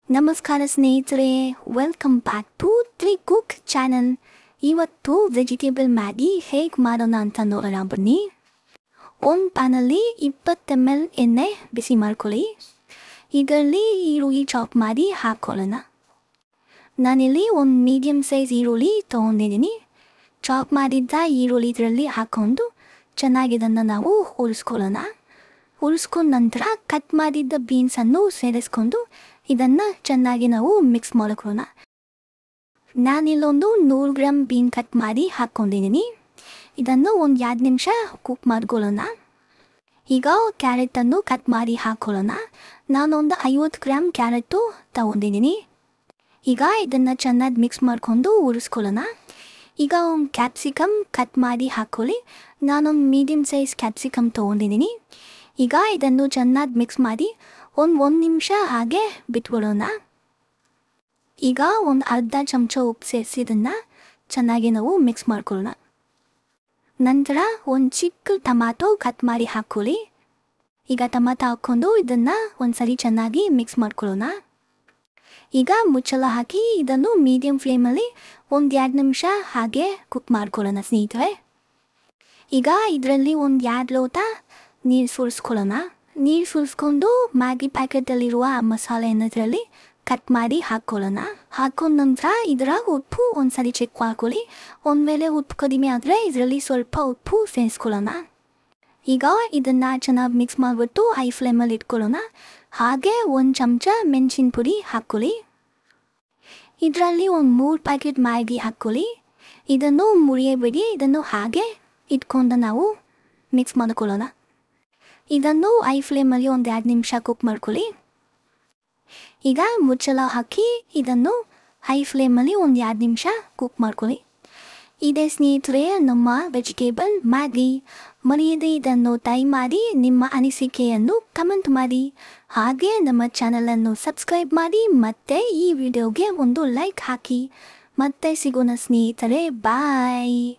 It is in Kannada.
ನಮಸ್ಕಾರ ಸ್ನೇಹಿತರೆ welcome back to three cook channel ಇವತ್ತು ವೆಜಿಟೇಬಲ್ ಮ್ಯಾಗಿ ಹೇಗೆ ಮಾಡೋಣ ಅಂತ ನೋಡೋಣ ಬನ್ನಿ ಒಂದು ಪ್ಯಾನಲ್ಲಿ ಇಪ್ಪತ್ತು ಎಮ್ ಎಲ್ ಎಣ್ಣೆ ಬಿಸಿ ಮಾಡ್ಕೊಳ್ಳಿ ಇದರಲ್ಲಿ ಈರುಳ್ಳಿ ಚಾಪ್ ಮಾಡಿ ಹಾಕ್ಕೊಳ್ಳೋಣ ನಾನಿಲ್ಲಿ ಒಂದು ಮೀಡಿಯಮ್ ಸೈಜ್ ಈರುಳ್ಳಿ ತೊಗೊಂಡಿದ್ದೀನಿ ಚಾಪ್ ಮಾಡಿದ್ದ ಈರುಳ್ಳಿ ಇದರಲ್ಲಿ ಹಾಕ್ಕೊಂಡು ಚೆನ್ನಾಗಿ ಇದನ್ನು ನಾವು ಹುರಿಸ್ಕೊಳ್ಳೋಣ ಹುರಿಸ್ಕೊಂಡ ನಂತರ ಕಟ್ ಮಾಡಿದ್ದ ಬೀನ್ಸನ್ನು ಸೇರಿಸ್ಕೊಂಡು ಇದನ್ನು ಚೆನ್ನಾಗಿ ನಾವು ಮಿಕ್ಸ್ ಮಾಡ್ಕೊಳ್ಳೋಣ ನಾನಿಲ್ಲೊಂದು ನೂರು ಗ್ರಾಮ್ ಬೀನ್ ಕಟ್ ಮಾಡಿ ಹಾಕ್ಕೊಂಡಿದ್ದೀನಿ ಇದನ್ನು ಒಂದು ಎರಡು ನಿಮಿಷ ಕುಕ್ ಮಾಡ್ಕೊಳ್ಳೋಣ ಈಗ ಕ್ಯಾರೆಟನ್ನು ಕಟ್ ಮಾಡಿ ಹಾಕ್ಕೊಳ್ಳೋಣ ನಾನೊಂದು ಐವತ್ತು ಗ್ರಾಮ್ ಕ್ಯಾರೆಟು ತಗೊಂಡಿದ್ದೀನಿ ಈಗ ಇದನ್ನು ಚೆನ್ನಾಗಿ ಮಿಕ್ಸ್ ಮಾಡಿಕೊಂಡು ಉರಿಸ್ಕೊಳ್ಳೋಣ ಈಗ ಒಂದು ಕ್ಯಾಪ್ಸಿಕಮ್ ಕಟ್ ಮಾಡಿ ಹಾಕ್ಕೊಳ್ಳಿ ನಾನೊಂದು ಮೀಡಿಯಮ್ ಸೈಜ್ ಕ್ಯಾಪ್ಸಿಕಮ್ ತೊಗೊಂಡಿದ್ದೀನಿ ಈಗ ಇದನ್ನು ಚೆನ್ನಾಗಿ ಮಿಕ್ಸ್ ಮಾಡಿ ಒಂದು ಒಂದು ನಿಮಿಷ ಹಾಗೆ ಬಿಟ್ಬಿಡೋಣ ಈಗ ಒಂದು ಅರ್ಧ ಚಮಚ ಉಪ್ಪು ಸೇರಿಸಿ ಇದನ್ನು ಚೆನ್ನಾಗಿ ನಾವು ಮಿಕ್ಸ್ ಮಾಡ್ಕೊಳ್ಳೋಣ ನಂತರ ಒಂದು ಚಿಕ್ಕ ಟಮಾಟೊ ಕಟ್ ಮಾಡಿ ಹಾಕ್ಕೊಳ್ಳಿ ಈಗ ಟಮಾಟ ಹಾಕ್ಕೊಂಡು ಇದನ್ನು ಒಂದ್ಸರಿ ಚೆನ್ನಾಗಿ ಮಿಕ್ಸ್ ಮಾಡ್ಕೊಳ್ಳೋಣ ಈಗ ಮುಚ್ಚಳ ಹಾಕಿ ಇದನ್ನು ಮೀಡಿಯಮ್ ಫ್ಲೇಮಲ್ಲಿ ಒಂದು ಎರಡು ನಿಮಿಷ ಹಾಗೆ ಕುಕ್ ಮಾಡ್ಕೊಳ್ಳೋಣ ಸ್ನೇಹಿತರೆ ಈಗ ಇದರಲ್ಲಿ ಒಂದು ಎರಡು ಲೋಟ ನೀರು ಸುರಿಸ್ಕೊಳ್ಳೋಣ ನೀರು ಸುರಿಸ್ಕೊಂಡು ಮ್ಯಾಗಿ ಪ್ಯಾಕೆಟಲ್ಲಿರುವ ಮಸಾಲೆ ಅನ್ನೋದ್ರಲ್ಲಿ ಕಟ್ ಮಾಡಿ ಹಾಕ್ಕೊಳ್ಳೋಣ ಹಾಕೊಂಡ ನಂತರ ಇದರಾಗ ಉಪ್ಪು ಒಂದ್ಸರಿ ಚೆಕ್ ಮಾಡ್ಕೊಳ್ಳಿ ಒಂದು ವೇಳೆ ಉಪ್ಪು ಕಡಿಮೆ ಆದರೆ ಇದರಲ್ಲಿ ಸ್ವಲ್ಪ ಉಪ್ಪು ಸೇರಿಸ್ಕೊಳ್ಳೋಣ ಈಗ ಇದನ್ನು ಚೆನ್ನಾಗಿ ಮಿಕ್ಸ್ ಮಾಡಿಬಿಟ್ಟು ಹೈ ಫ್ಲೇಮಲ್ಲಿ ಇಟ್ಕೊಳ್ಳೋಣ ಹಾಗೆ ಒಂದು ಚಮಚ ಮೆಣಸಿನ ಪುಡಿ ಹಾಕ್ಕೊಳ್ಳಿ ಇದರಲ್ಲಿ ಒಂದು ಮೂರು ಪ್ಯಾಕೆಟ್ ಮ್ಯಾಗಿ ಹಾಕ್ಕೊಳ್ಳಿ ಇದನ್ನು ಮುರಿಯಬೇಡಿ ಇದನ್ನು ಹಾಗೆ ಇಟ್ಕೊಂಡು ನಾವು ಮಿಕ್ಸ್ ಮಾಡ್ಕೊಳ್ಳೋಣ ಇದನ್ನು ಐ ಫ್ಲೇಮಲ್ಲಿ ಒಂದು ಎರಡು ನಿಮಿಷ ಕುಕ್ ಮಾಡ್ಕೊಳ್ಳಿ ಈಗ ಮುಚ್ಚಳ ಹಾಕಿ ಇದನ್ನು ಹೈ ಫ್ಲೇಮಲ್ಲಿ ಒಂದು ಎರಡು ನಿಮಿಷ ಕುಕ್ ಮಾಡ್ಕೊಳ್ಳಿ ಇದೇ ಸ್ನೇಹಿತರೆ ನಮ್ಮ ವೆಜಿಟೇಬಲ್ ಮ್ಯಾಗಿ ಮರೆಯದೆ ಇದನ್ನು ಟ್ರೈ ಮಾಡಿ ನಿಮ್ಮ ಅನಿಸಿಕೆಯನ್ನು ಕಮೆಂಟ್ ಮಾಡಿ ಹಾಗೆ ನಮ್ಮ ಚಾನಲನ್ನು ಸಬ್ಸ್ಕ್ರೈಬ್ ಮಾಡಿ ಮತ್ತು ಈ ವಿಡಿಯೋಗೆ ಒಂದು ಲೈಕ್ ಹಾಕಿ ಮತ್ತೆ ಸಿಗೋಣ ಸ್ನೇಹಿತರೆ ಬಾಯ್